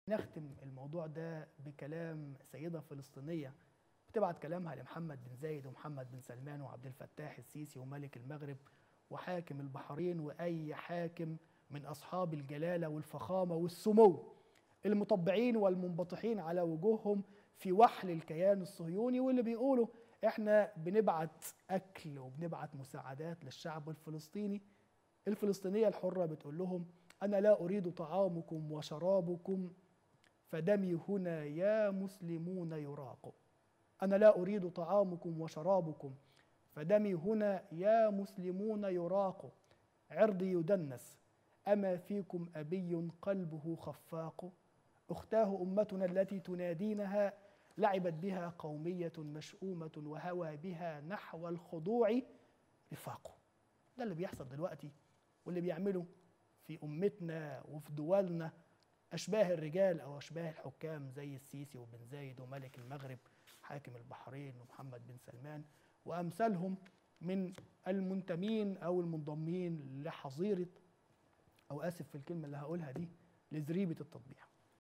نختم الموضوع ده بكلام سيدة فلسطينية بتبعت كلامها لمحمد بن زايد ومحمد بن سلمان وعبد الفتاح السيسي وملك المغرب وحاكم البحرين وأي حاكم من أصحاب الجلالة والفخامة والسمو المطبعين والمنبطحين على وجوههم في وحل الكيان الصهيوني واللي بيقولوا احنا بنبعت أكل وبنبعت مساعدات للشعب الفلسطيني الفلسطينية الحرة بتقول لهم أنا لا أريد طعامكم وشرابكم فدمي هنا يا مسلمون يراق أنا لا أريد طعامكم وشرابكم فدمي هنا يا مسلمون يراق عرضي يدنس أما فيكم أبي قلبه خفاق أختاه أمتنا التي تنادينها لعبت بها قومية مشؤومة وهوى بها نحو الخضوع رفاق ده اللي بيحصل دلوقتي واللي بيعمله في أمتنا وفي دولنا أشباه الرجال أو أشباه الحكام زي السيسي وبن زايد وملك المغرب حاكم البحرين ومحمد بن سلمان وأمثالهم من المنتمين أو المنضمين لحظيرة أو آسف في الكلمة اللي هقولها دي لزريبة التطبيع